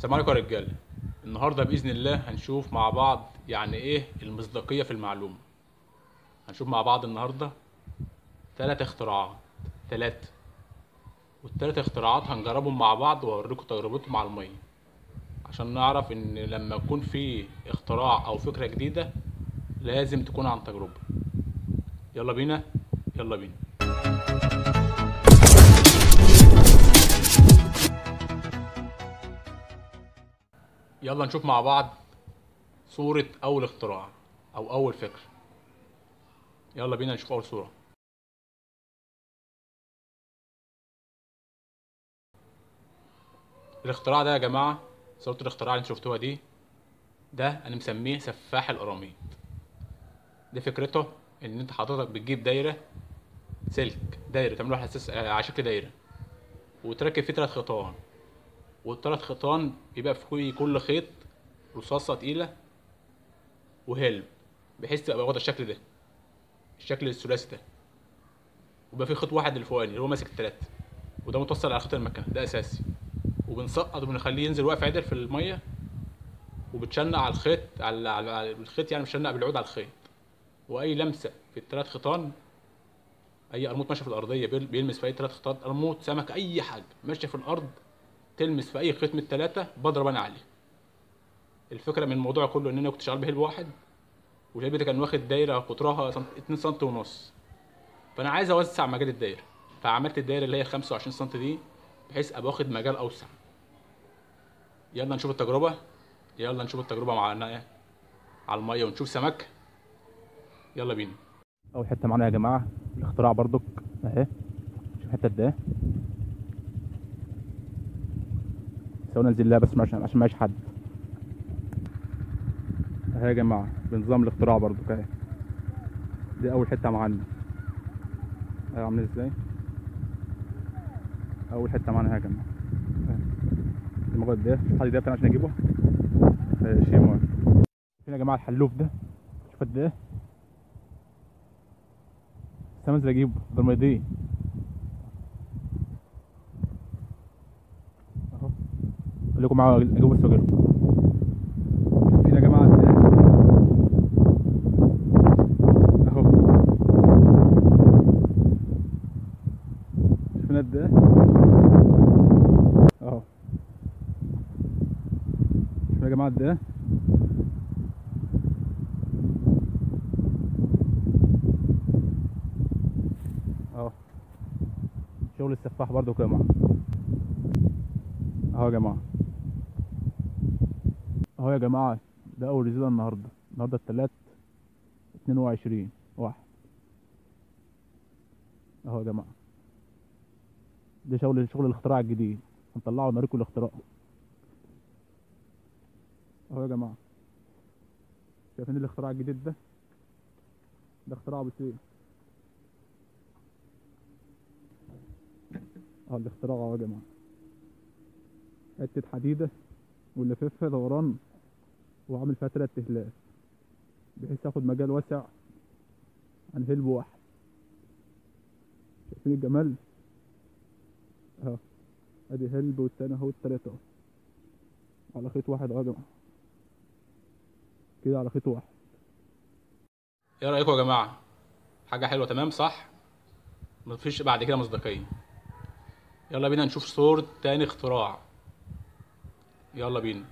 السلام عليكم يا رجاله النهارده باذن الله هنشوف مع بعض يعني ايه المصداقيه في المعلومه هنشوف مع بعض النهارده ثلاث اختراعات ثلاثه والثلاث اختراعات هنجربهم مع بعض واوريكم تجربتهم على الميه عشان نعرف ان لما يكون في اختراع او فكره جديده لازم تكون عن تجربه يلا بينا يلا بينا يلا نشوف مع بعض صورة أول اختراع أو أول فكرة يلا بينا نشوف أول صورة الاختراع ده يا جماعة صورة الاختراع اللي انتوا شفتوها دي ده أنا مسميه سفاح القراميط دي فكرته إن أنت حضرتك بتجيب دايرة سلك دايرة تعملوها على أساس على شكل دايرة وتركب فيه تلات خيطان والتلات خيطان بيبقى في كل خيط رصاصة تقيلة وهلب بحيث تبقى واخدة الشكل ده الشكل الثلاثي ده ويبقى في خيط واحد الفوقاني اللي هو ماسك التلاتة وده متوصل على خيط المكنة ده أساسي وبنسقط وبنخليه ينزل واقف عدل في المية وبتشنق على الخيط على, على على الخيط يعني بتشنق بالعود على الخيط وأي لمسة في التلات خيطان أي قرموط ماشية في الأرضية بيل- بيلمس في أي تلات خيطان قرموط سمك أي حاجة ماشية في الأرض تلمس في اي خيط من التلاتة بضرب انا عليه الفكره من الموضوع كله ان انا كنت شغال بهلب واحد والهلب ده كان واخد دايره قطرها سنت... 2 سم ونص فانا عايز اوسع مجال الدايره فعملت الدايره اللي هي 25 سم دي بحيث ابقى واخد مجال اوسع يلا نشوف التجربه يلا نشوف التجربه معانا على الميه ونشوف سمك يلا بينا اول حته معانا يا جماعه الاختراع برضك اهي شوف الحته ده سوينا ننزل لها بس عشان عشان معيش حد اهي يا جماعه بنظام الاختراع برضك اهي دي اول حته معانا اهي عامله ازاي اول حته معانا اهي يا جماعه اهي المجرد ده شوف حد ده بتاعنا عشان اجيبه اهي شيء مهم فين يا جماعه الحلوف ده شوف قد ايه بس انا انزل اجيبه ده ما يضيع اهو اقول لكم معاه اجيبه بس واجيبه شايفين يا جماعه قد ايه اهو شايفين قد ايه اهو شايفين يا جماعه قد ايه اهو شغل السفاح برضو كده يا جماعه اهو يا جماعه اهو يا جماعه ده اول ريزيدا النهارده النهارده التلات اتنين وعشرين واحد اهو يا جماعه ده شغل شغل الاختراع الجديد هنطلعه ونوريكم الاختراع اهو يا جماعه شايفين الاختراع الجديد ده ده اختراع بسيط اه الاختراع اهو يا جماعة حتة حديدة ولففها دوران وعامل فيها تلات تهلات بحيث ياخد مجال واسع عن هلب واحد شايفين الجمال اهو ادي هلب والتاني اهو التلاتة اهو على خيط واحد اهو يا جماعة كده على خيط واحد ايه رايكم يا جماعه حاجه حلوه تمام صح مفيش بعد كده مصداقيه يلا بينا نشوف صورة تاني اختراع يلا بينا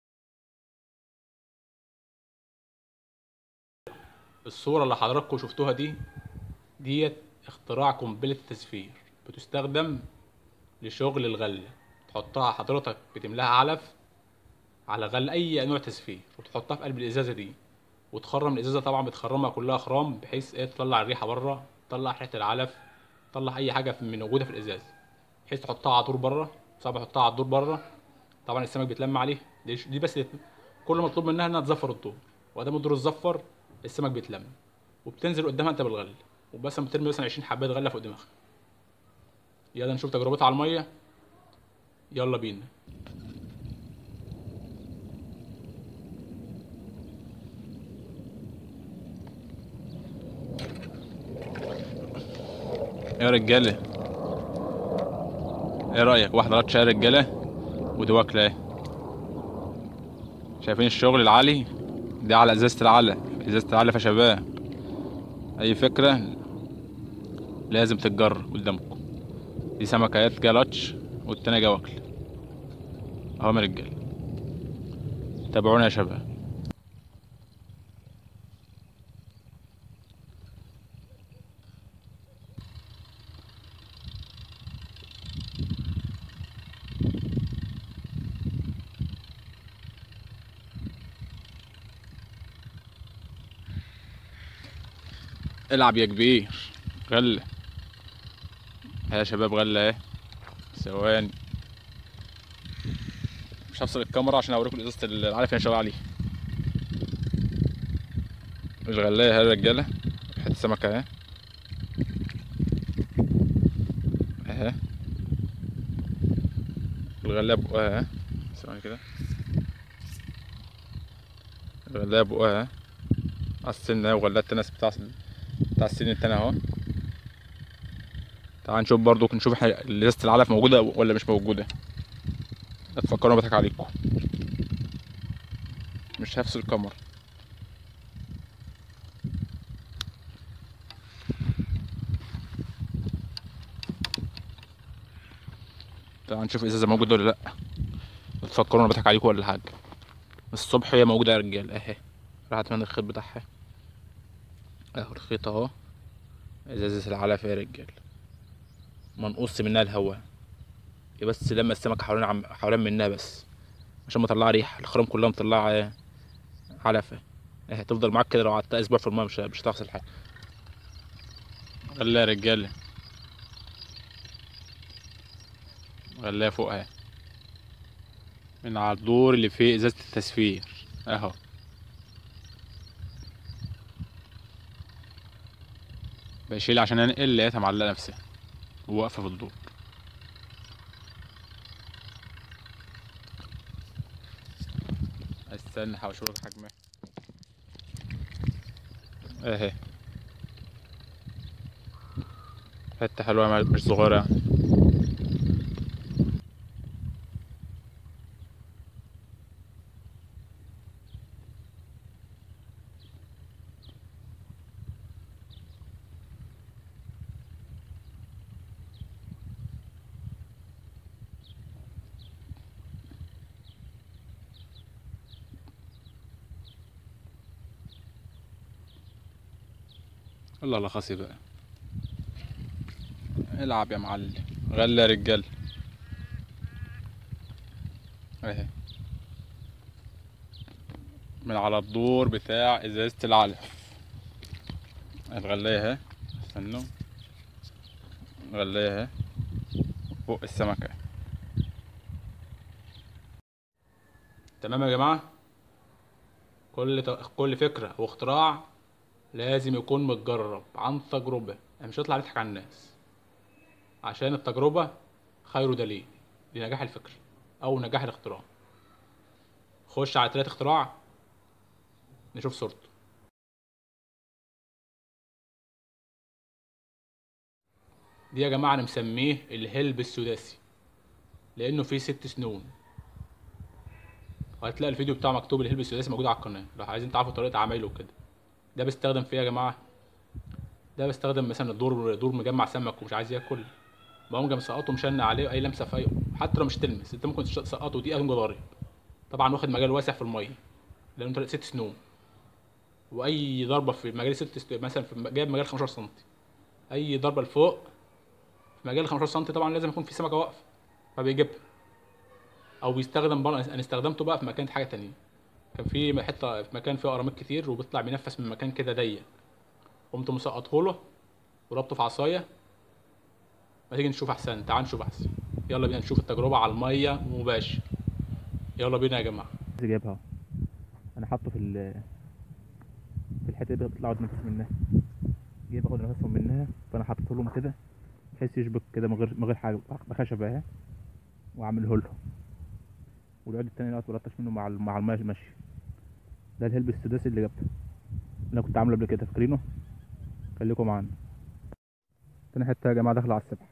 الصورة اللي حضراتكم شفتوها دي ديت اختراع قنبلة التزفير بتستخدم لشغل الغلة تحطها حضرتك بتملاها علف على غل أي نوع تزفير وتحطها في قلب الإزازة دي وتخرم الإزازة طبعا بتخرمها كلها خرام بحيث ايه تطلع الريحة بره تطلع ريحة العلف تطلع أي حاجة من موجودة في الإزاز بحيث تحطها على طول بره صعب تحطها على الدور بره طبعا السمك بيتلم عليه دي, دي بس كل مطلوب منها انها تزفر الدور وادام الدور اتزفر السمك بيتلم وبتنزل قدامها انت بالغله وبس بترمي مثلا 20 حبايه غله فوق دماغها يلا نشوف تجربتها على الميه يلا بينا يا رجاله ايه رايك واحده رات شاي رجاله ودي واكله ايه شايفين الشغل العالي ده على ازازة العلف ازازة العلف يا شباب اي فكرة لازم تتجرب قدامكم دي سمكيات جالاتش والتانية جواكل اهو يا رجاله تابعونا يا شباب العب يا كبير غلة يا شباب غلة اهي ثواني مش هفصل الكاميرا عشان اوريكم ازازة العلف اللي شغال عليها مش غلاية اهي يا رجالة حتة سمكة اهي اهي الغلاية بقها اهي ثواني كده الغلاية بقها اهي على السن اهي وغلاية الناس بتاع بتاع السن التاني اهو تعال نشوف برضو نشوف احنا ازازة العلف موجودة ولا مش موجودة لا تفكروا انا بضحك عليكم مش هفصل الكاميرا تعال نشوف ازازة موجودة ولا لا لا تفكروا انا بضحك عليكم ولا حاجة الصبح هي موجودة يا رجال اهي راحت من الخيط بتاعها اهو الخيط اهو ازازة العلف يا رجال منقص منها الهواء هي بس لما السمكة حوالين عم حوالين منها بس عشان مطلعة ريحة الخرام كلها مطلعة علفة اهي تفضل معاك كده لو قعدت اسبوع في الماء مش مش هتحصل حاجة غلا يا رجالة غلاية فوق اهي من على الدور اللي فيه ازازة التسفير اهو بشيل عشان انقل لقيتها معلقة نفسها وواقفة في الدور استنى احاول اشوف لك حجمها اهي حتة حلوة مش صغيرة يعني الله لا خاصي بقى العب يا معلم غلى يا رجال اهي من على الدور بتاع ازازة العلف الغلاية اهي استنوا الغلاية اهي فوق السمكة تمام يا جماعة كل ت... كل فكرة واختراع لازم يكون متجرب عن تجربة يعني مش هيطلع نضحك على الناس عشان التجربة خير دليل لنجاح الفكر أو نجاح الاختراع خش على تلات اختراع نشوف صورته دي يا جماعة أنا مسميه الهلب السداسي لأنه فيه ست سنون وهتلاقي الفيديو بتاعه مكتوب الهلب السداسي موجود على القناة لو عايزين تعرفوا طريقة عمايله وكده ده بستخدم فيه يا جماعة ده بستخدم مثلا الدور دور مجمع سمك ومش عايز ياكل بقوم جاي مسقطه مشن عليه اي لمسه في اي حتى لو مش تلمس انت ممكن تسقطه دقيقه تقوم ضارب طبعا واخد مجال واسع في الميه لانه طريق ست سنون واي ضربه في مجال ست ست مثلا في جايب مجال 15 سم اي ضربه لفوق في مجال 15 سم طبعا لازم يكون في سمكه واقفه فبيجيبها او بيستخدم بقى انا استخدمته بقى في مكان حاجه تانية كان في حته في مكان فيه قراميط كتير وبيطلع بينفس من مكان كده ضيق قمت مسقطه له وربطه في عصايه ما تيجي نشوف احسن تعال نشوف احسن يلا بينا نشوف التجربه على الميه مباشر يلا بينا يا جماعه جايبها انا حاطه في ال في الحته اللي بيطلعوا يتنفس منها جاي باخد نفسهم منها فانا حاطط لهم كده بحيث يشبك كده من غير من غير حاجه بخشب اهي واعمله له والعود التاني اللي بلطش منه مع ال- مع الميه ماشي ده الهلب السداسي اللي جبته اللي انا كنت عامله قبل كده فاكرينه خليكم معانا تاني حته يا جماعه داخله على السبح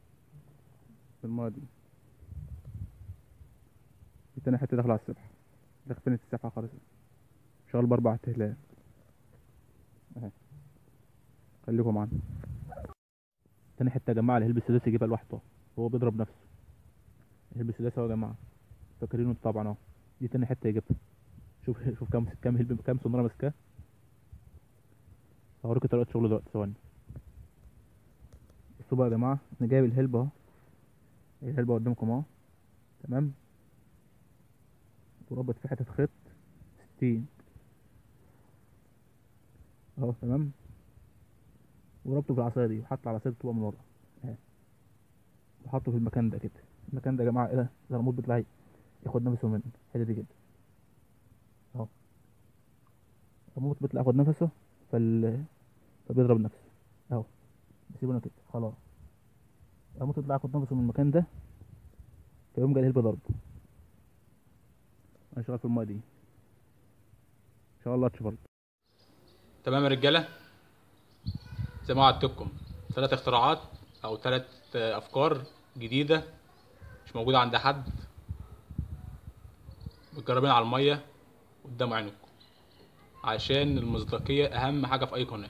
في المايه دي دي تاني حته داخله على السبح تخفينة السبحة خالص شغال بأربع تهلال اهي خليكم معانا تاني حتة يا جماعة الهلب السداسي يجيبها لوحده هو بيضرب نفسه الهلب السداسي اهو يا جماعة فاكرينه انتوا طبعا اهو دي تاني حتة يجيبها شوف شوف كام كام هلب كام سنارة ماسكاه هوريكم طريقة شغله دلوقتي ثواني بصوا بقى يا جماعة انا جايب الهلبة اهو الهلبة قدامكم اهو تمام وربط في حتة خيط ستين اهو تمام وربطه في العصاية دي وحط على العصاية تبقى من ورا اهي وحطه في المكان ده كده المكان ده يا جماعة ايه ده ده الريموت بيطلع ياخد نفسه منه الحتة دي كده اهو الريموت بيطلع ياخد نفسه فال فبيضرب نفسه اهو بسيبه هنا كده خلاص الريموت يطلع ياخد نفسه من المكان ده فيقوم جاي الهلب ضرب انا شغال في المايه دي ان شاء الله تشوف برضه تمام يا رجاله زي ما وعدتكم ثلاث اختراعات او ثلاث افكار جديده مش موجوده عند حد متجربين على الميه قدام عينكم عشان المصداقيه اهم حاجه في اي قناه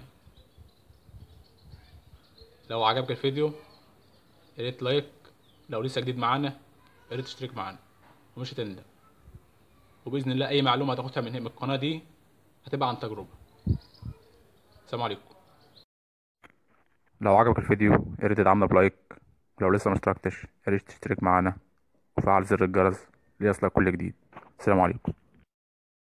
لو عجبك الفيديو يا ريت لايك لو لسه جديد معانا يا ريت تشترك معانا ومش هتندم وباذن الله اي معلومه هتاخدها من من القناه دي هتبقى عن تجربه السلام عليكم لو عجبك الفيديو يا ريت تدعمنا بلايك ولو لسه مشتركتش يا ريت تشترك معانا وفعل زر الجرس ليصلك كل جديد السلام عليكم